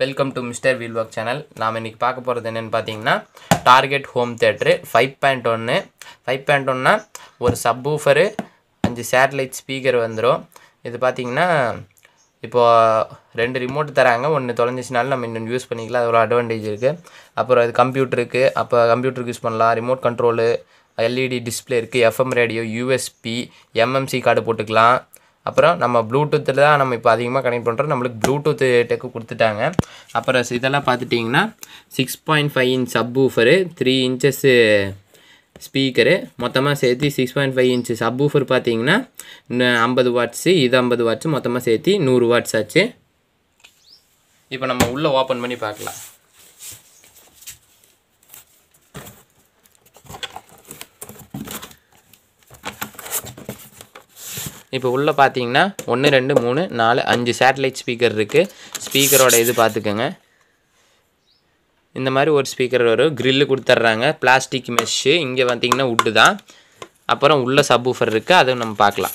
Welcome to mister wheel work channel நாம் இன்றைக்கி பார்க்க போகிறது என்னென்னு பார்த்தீங்கன்னா target home theatre five point ஒன்று ஃபைவ் பாயிண்ட் ஒன்னா ஒரு சப்வூஃபரு அஞ்சு சேட்டலைட் ஸ்பீக்கர் வந்துடும் இது பார்த்தீங்கன்னா இப்போது ரெண்டு ரிமோட் தராங்க ஒன்று தொலைஞ்சிச்சினாலும் நம்ம இன்னொன்று யூஸ் பண்ணிக்கலாம் அது ஒரு அட்வான்டேஜ் இருக்குது அப்புறம் இது கம்ப்யூட்டருக்கு அப்போ கம்ப்யூட்டருக்கு யூஸ் பண்ணலாம் ரிமோட் கண்ட்ரோலு எல்இடி டிஸ்பிளே இருக்குது FM radio USB MMC card போட்டுக்கலாம் அப்புறம் நம்ம ப்ளூடூத்தில் தான் நம்ம இப்போ அதிகமாக கனெக்ட் பண்ணுறோம் நம்மளுக்கு ப்ளூடூத் டெக்கு கொடுத்துட்டாங்க அப்புறம் இதெல்லாம் பார்த்துட்டிங்கன்னா six point five inch subwoofer three inches speaker மொத்தமாக சேர்த்து six point five inch subwoofer பார்த்தீங்கன்னா ஐம்பது வாட்ஸு இது ஐம்பது வாட்ஸு மொத்தமாக சேர்த்து நூறு வாட்ஸ் ஆச்சு இப்போ நம்ம உள்ளே ஓப்பன் பண்ணி பார்க்கலாம் இப்போ உள்ளே பார்த்தீங்கன்னா ஒன்று ரெண்டு மூணு நாலு அஞ்சு சேட்டலைட் ஸ்பீக்கர் இருக்குது ஸ்பீக்கரோட இது பார்த்துக்கோங்க இந்த மாதிரி ஒரு ஸ்பீக்கர் வரும் க்ரில்லு கொடுத்துட்றாங்க பிளாஸ்டிக் மெஷ்ஷு இங்கே பார்த்தீங்கன்னா உட்டு தான் அப்புறம் உள்ள சப்வூஃபர் இருக்குது அதுவும் நம்ம பார்க்கலாம்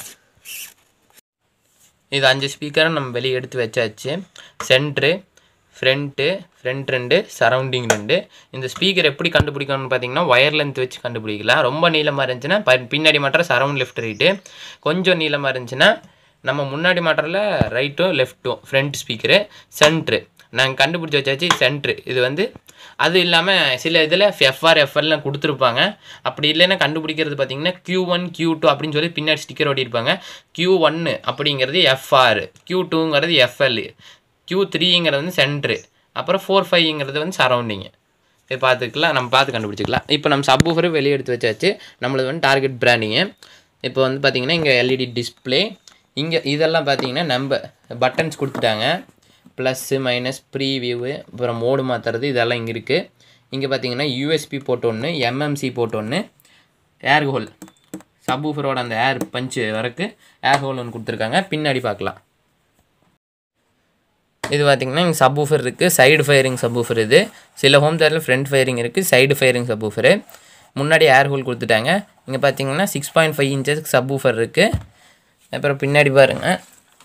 இது அஞ்சு ஸ்பீக்கரை நம்ம வெளியே எடுத்து வச்சாச்சு சென்ட்ரு ஃப்ரண்ட்டு ஃப்ரண்ட் ரெண்டு சரௌண்டிங் ரெண்டு இந்த ஸ்பீக்கர் எப்படி கண்டுபிடிக்கணும்னு பார்த்தீங்கன்னா ஒயர் லென்த் வச்சு கண்டுபிடிக்கலாம் ரொம்ப நீளமாக இருந்துச்சுன்னா ப பின்னாடி மாட்டுற சரௌண்ட் லெஃப்ட் ரைட்டு கொஞ்சம் நீளமாக இருந்துச்சுன்னா நம்ம முன்னாடி மாட்டுறல ரைட்டும் லெஃப்ட்டும் ஃப்ரண்ட் ஸ்பீக்கரு சென்ட்ரு நாங்கள் கண்டுபிடிச்சி வச்சாச்சு சென்ட்ரு இது வந்து அது இல்லாமல் சில இதில் எஃப்ஆர் எஃப்எல்லாம் கொடுத்துருப்பாங்க அப்படி இல்லைன்னா கண்டுபிடிக்கிறது பார்த்தீங்கன்னா க்யூ ஒன் க்யூ டூ அப்படின்னு சொல்லி பின்னாடி ஸ்டிக்கர் ஓட்டியிருப்பாங்க க்யூ ஒன்று அப்படிங்கிறது எஃப்ஆர் க்யூ டூங்கிறது எஃப்எல் க்யூ த்ரீங்கிறது வந்து சென்ட்ரு அப்புறம் ஃபோர் ஃபைவ்ங்கிறது வந்து சரௌண்டிங்கு இது பார்த்துக்கலாம் நம்ம பார்த்து கண்டுபிடிச்சிக்கலாம் இப்போ நம்ம சப்வூஃபரும் வெளியே எடுத்து வச்சாச்சு நம்மளது வந்து டார்கெட் பிராண்டிங்கு இப்போ வந்து பார்த்திங்கன்னா இங்கே எல்இடி டிஸ்பிளே இங்கே இதெல்லாம் பார்த்தீங்கன்னா நம்ம பட்டன்ஸ் கொடுத்துட்டாங்க ப்ளஸ்ஸு மைனஸ் ப்ரீவியூவு அப்புறம் மோடு மாற்றுறது இதெல்லாம் இங்கே இருக்குது இங்கே பார்த்தீங்கன்னா யூஎஸ்பி போட்டு ஒன்று எம்எம்சி போட்டு ஒன்று ஏர் ஹோல் சப்வூஃபரோட அந்த ஏர் பஞ்சு வரக்கு ஏர் ஹோல் ஒன்று கொடுத்துருக்காங்க பின்னாடி பார்க்கலாம் இது பார்த்திங்கன்னா இங்கே சப்வூஃபர் இருக்குது சைடு ஃபயரிங் சப்வூஃபர் இது சில ஹோம் தேட்டரில் ஃப்ரண்ட் ஃபயரிங் இருக்குது சைடு ஃபயரிங் சப்வூஃபரு முன்னாடி ஏர் ஹோல் கொடுத்துட்டாங்க இங்கே பார்த்தீங்கன்னா சிக்ஸ் பாயிண்ட் ஃபைவ் இன்ச்சஸ்க்கு சப்வூஃபர் இருக்குது அப்புறம் பின்னாடி பாருங்கள்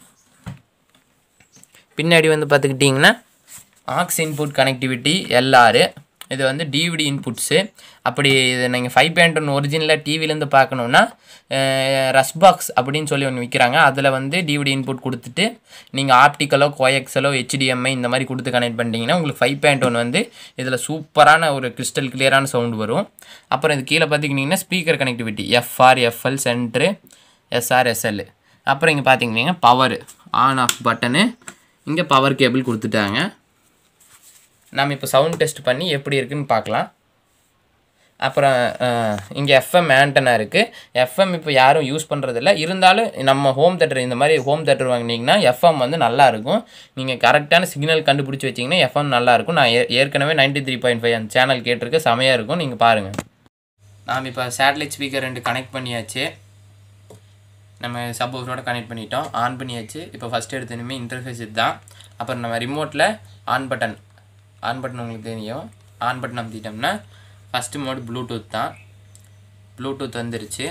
பின்னாடி வந்து பார்த்துக்கிட்டிங்கன்னா ஆக்ஸ் இன்புட் கனெக்டிவிட்டி எல்ஆர் இது வந்து டிவிடி இன்புட்ஸு அப்படி இது நீங்கள் ஃபைவ் பாயிண்ட் ஒன் ஒரிஜினலாக டிவிலேருந்து பார்க்கணுன்னா ரஷ் பாக்ஸ் அப்படின்னு சொல்லி ஒன்று விற்கிறாங்க அதில் வந்து டிவிடி இன்புட் கொடுத்துட்டு நீங்கள் ஆப்டிக்கலோ கோஎக்ஸலோ ஹெச்டிஎம்ஐ இந்த மாதிரி கொடுத்து கனெக்ட் பண்ணிட்டீங்கன்னா உங்களுக்கு ஃபைவ் பாயிண்ட் ஒன் வந்து இதில் சூப்பரான ஒரு கிறிஸ்டல் கிளியரான சவுண்டு வரும் அப்புறம் இது கீழே பார்த்துக்கிட்டிங்கன்னா speaker connectivity FR FL centre SR SL அப்புறம் இங்கே பார்த்தீங்கன்னா பவர் ஆன் ஆஃப் பட்டனு இங்கே பவர் கேபிள் கொடுத்துட்டாங்க நம்ம இப்போ சவுண்ட் டெஸ்ட் பண்ணி எப்படி இருக்குன்னு பார்க்கலாம் அப்புறம் இங்கே எஃப்எம் ஆண்டனா இருக்குது எஃப்எம் இப்போ யாரும் யூஸ் பண்ணுறதில்ல இருந்தாலும் நம்ம ஹோம் தேட்டர் இந்த மாதிரி ஹோம் தேட்டர் வாங்கினீங்கன்னா எஃப்எம் வந்து நல்லாயிருக்கும் நீங்கள் கரெக்டான சிக்னல் கண்டுபிடிச்சி வச்சிங்கன்னா எஃப்எம் நல்லாயிருக்கும் நான் ஏ ஏற்கனவே நைன்ட்டி த்ரீ பாயிண்ட் ஃபைவ் அந்த சேனல் கேட்டிருக்கேன் செமையாக இருக்கும் நீங்கள் பாருங்கள் நாம் இப்போ சேட்டலைட் ஸ்பீக்கர் ரெண்டு கனெக்ட் பண்ணியாச்சு நம்ம சப்வூஃபரோட கனெக்ட் பண்ணிட்டோம் ஆன் பண்ணியாச்சு இப்போ ஃபஸ்ட் எடுத்தனுமே இன்டர்ஃபேஸ் இதுதான் அப்புறம் நம்ம ரிமோட்டில் ஆன் பட்டன் ஆன் பட்டன் உங்களுக்கு தெரியும் ஆன் பட்டன் அமுத்திட்டோம்னா ஃபஸ்ட்டு மோடு ப்ளூடூத் தான் ப்ளூடூத் வந்துருச்சு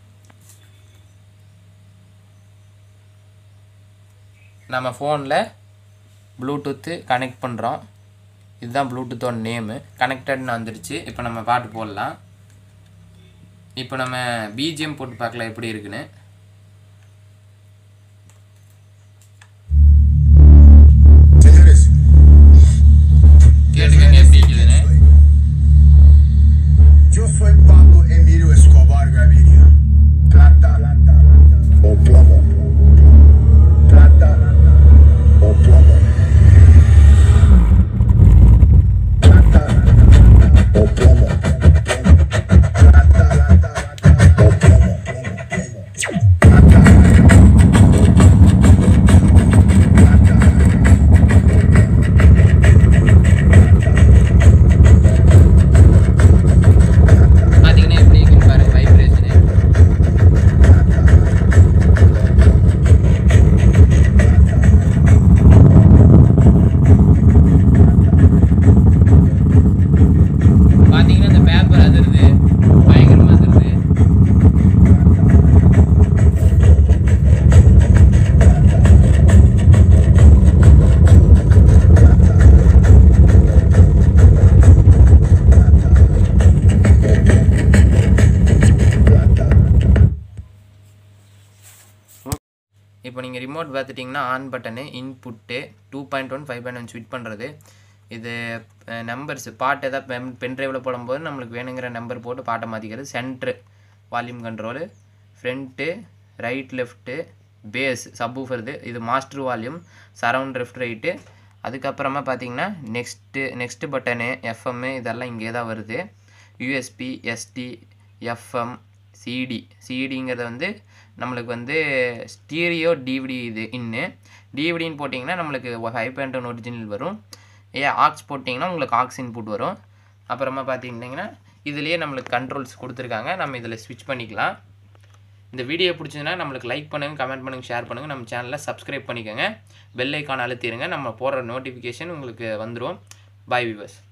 நம்ம ஃபோனில் ப்ளூடூத்து கனெக்ட் பண்ணுறோம் இதுதான் ப்ளூடூத்தோட நேமு கனெக்டட்னு வந்துருச்சு இப்போ நம்ம பாட்டு போடலாம் இப்போ நம்ம பிஜிஎம் போட்டு பார்க்கலாம் எப்படி இருக்குன்னு Señores, கேட்டுக்கங்க எப்படி இருக்குதுன்னு yo soy Pablo Emilio Escobar Gaviria. Plata o plomo. Plata o plomo. Plata o plomo. Plata o plomo. Remote பார்த்துட்டிங்கன்னா on button input two point one five point one switch பண்ணுறது இது நம்பர்ஸ் பாட்டு எதாவது pen pen ட்ரைவில் போடும்போது நம்மளுக்கு வேணுங்கிற number போட்டு பாட்டை மாற்றிக்கிறது centre volume control front right left bass சப்வூஃபர்து இது master volume surround left right அதுக்கப்புறமா பார்த்தீங்கன்னா நெக்ஸ்ட்டு நெக்ஸ்ட் பட்டனு எஃப்எம்மு இதெல்லாம் இங்கே தான் வருது யூஎஸ்பி எஸ்டி எஃப்எம் சிடி சிடிங்கிறது வந்து நம்மளுக்கு வந்து ஸ்டீரியோ டிவிடி இது இன்னு டிவிடின்னு போட்டிங்கன்னா நம்மளுக்கு ஃபைவ் பாயிண்ட் ஒன் ஒரிஜினல் வரும் ஏ ஆக்ஸ் போட்டிங்கன்னா உங்களுக்கு ஆக்ஸ் இன்புட் வரும் அப்புறமா பார்த்துக்கிட்டிங்கன்னா இதுலேயே நம்மளுக்கு கண்ட்ரோல்ஸ் கொடுத்துருக்காங்க நம்ம இதில் ஸ்விட்ச் பண்ணிக்கலாம் இந்த வீடியோ பிடிச்சதுன்னா நம்மளுக்கு லைக் பண்ணுங்கள் கமெண்ட் பண்ணுங்கள் ஷேர் பண்ணுங்கள் நம்ம சேனலை சப்ஸ்கிரைப் பண்ணிக்கோங்க பெல் ஐக்கான் அழுத்திடுங்க நம்ம போடுற நோட்டிஃபிகேஷன் உங்களுக்கு வந்துடும் பாய் விவர்ஸ்